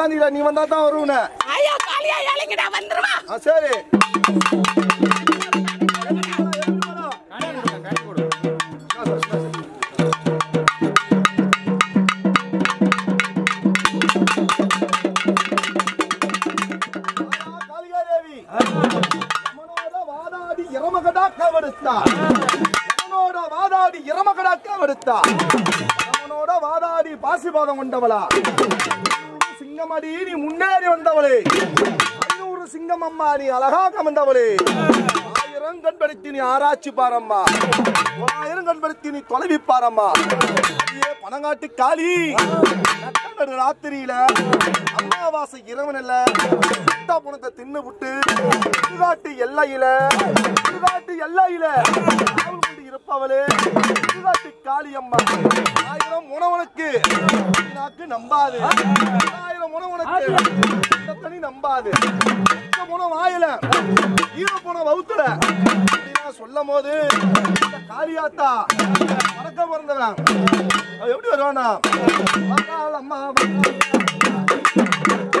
உட்காந்துக்கிட்ட நீ வந்தா தான் வருவன ஐயா காளியா இறங்கிடா வந்துருவா ஆ சரி காளிகாதேவி யமனோட வாதாடி இரமகடாக்கவெடுத்தா யமனோட வாதாடி இரமகடாக்கவெடுத்தா யமனோட வாதாடி பாசிபாதம் கொண்டவளா சிங்கமடி நீ முன்னேறி வந்தவளே ஐநூறு சிங்கம் அம்மா நீ அழகாக வந்தவளே ஆயிரம் கண்படுத்தி நீ ஆராய்ச்சி பாரம்மா ஆயிரம் கண்படுத்தி நீ தொலைவி பாரம்மா ஐயே, பனங்காட்டு காளி நட்ட நடு ராத்திரியில அமாவாசை இரவனில் சுத்தா புணத்தை தின்னு விட்டு சுடுகாட்டு எல்லையில சுடுகாட்டு எல்லையில காவல் கொண்டு இருப்பவளே சுடுகாட்டு காளியம்மா ஆயிரம் உணவனுக்கு நாக்கு நம்பாது ஆயிரம் உணவனுக்கு இந்த தனி நம்பாது இந்த உணவு ஆயில ஈர போன வவுத்துல அப்படிலாம் சொல்லும் போது இந்த காளியாத்தா மறக்க பிறந்தவன் அவ எப்படி வருவானா வந்தாள் அம்மா வந்தாள்.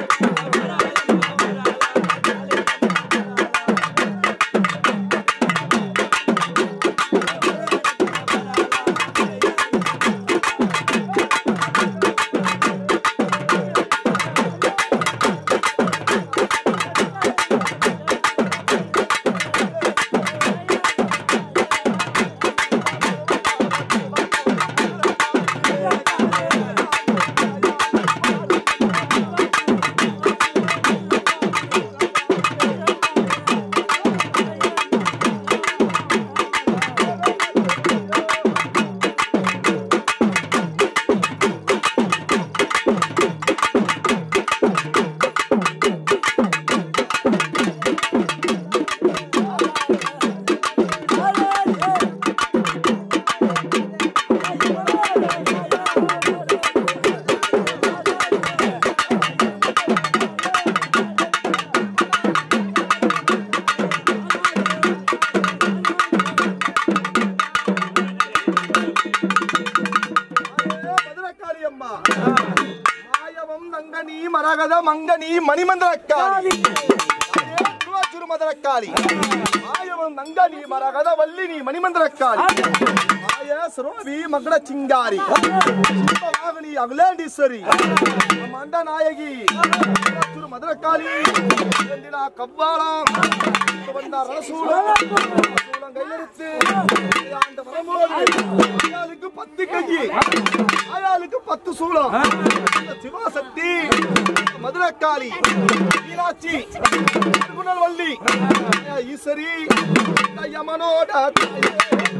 மதுரக்காளி அம்மா மாயவம் நங்கனி மரகத மங்கனி மணிமந்திரக்காளி திருவாச்சூர் மதுரக்காளி மாயவம் நங்கனி மரகத வல்லினி மணிமந்திரக்காளி மாய சுரோபி மங்கள சிங்காரி வாகனி அகுலேண்டீஸ்வரி மண்ட நாயகி திருவாச்சூர் மதுரக்காளி வேண்டினா கவ்வாலாம் வந்த ரசூலம் ரசூலம் கையெழுத்து ஆண்ட வரும்போது ஆயாளுக்கு பத்து கையி ஆயாளுக்கு பத்து சூளம் இந்த சிவாசக்தி மதுரக்காளி மீனாட்சி திருநெல்வல்லி ஈஸ்வரி இந்த யமனோட தாயே.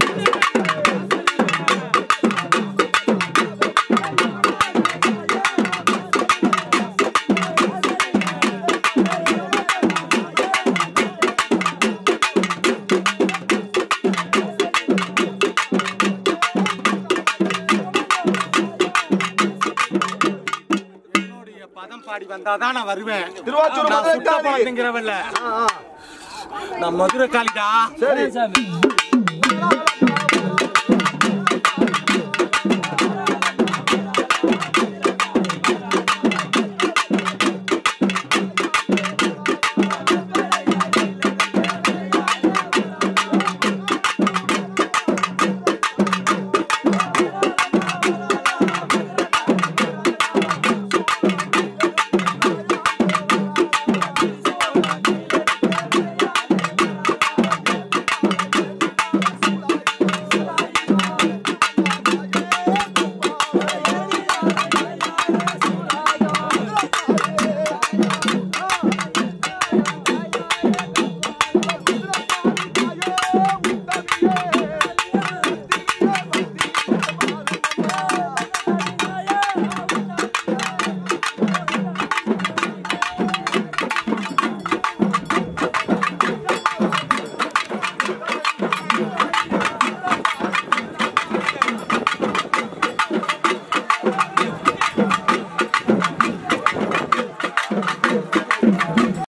என்னுடைய பதம் பாடி வந்தாதான் நான் வருவேன் திருவாச்சூர் நான் சுட்ட மதுரக்காளி பழத்துங்கிறவல்ல ஆ, ஆ. நான் மதுரை காளிடா சரி